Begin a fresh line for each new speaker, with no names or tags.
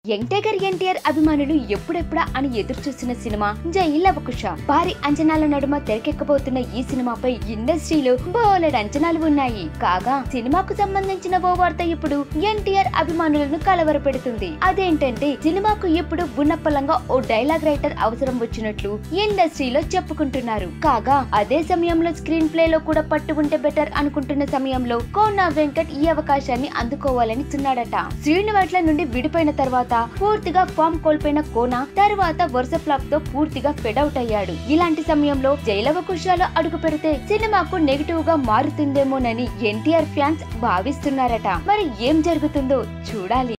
young tiger NTR అభిమానులు ఎప్పుడెప్పుడా అని ఎదురు చూస్తున్న సినిమా జై లవకుశ భారీ అంచనాల నడుమ తెరకెక్కబోతున్న ఈ సినిమాపై ఇండస్ట్రీలో బోలెడ్ అంచనాలు ఉన్నాయి కాగా సినిమాకు సంబంధించిన ఓ వార్త ఇప్పుడు ఎన్టీఆర్ అభిమానులను కలవరపెడుతుంది అదేంటంటే సినిమాకు ఇప్పుడు ఉన్నపలంగా ఓ డైలాగ్ రైటర్ అవసరం వచ్చినట్లు ఇండస్ట్రీలో చెప్పుకుంటున్నారు కాగా అదే సమయంలో స్క్రీన్ ప్లే లో కూడా పట్టు ఉంటే బెటర్ అనుకుంటున్న సమయంలో కోనా వెంకట్ ఈ అవకాశాన్ని అందుకోవాలని చున్నాడట శ్రీనివాట్ల నుండి విడిపోయిన తర్వాత పూర్తిగా ఫామ్ కోల్పోయిన కోన తర్వాత వరుస ఫ్లాప్ తో పూర్తిగా ఫెడౌట్ అయ్యాడు ఇలాంటి సమయంలో జైలవ కుషాలో అడుగు పెడితే సినిమాకు నెగిటివ్ గా మారుతుందేమోనని ఎన్టీఆర్ ఫ్యాన్స్ భావిస్తున్నారట మరి ఏం జరుగుతుందో చూడాలి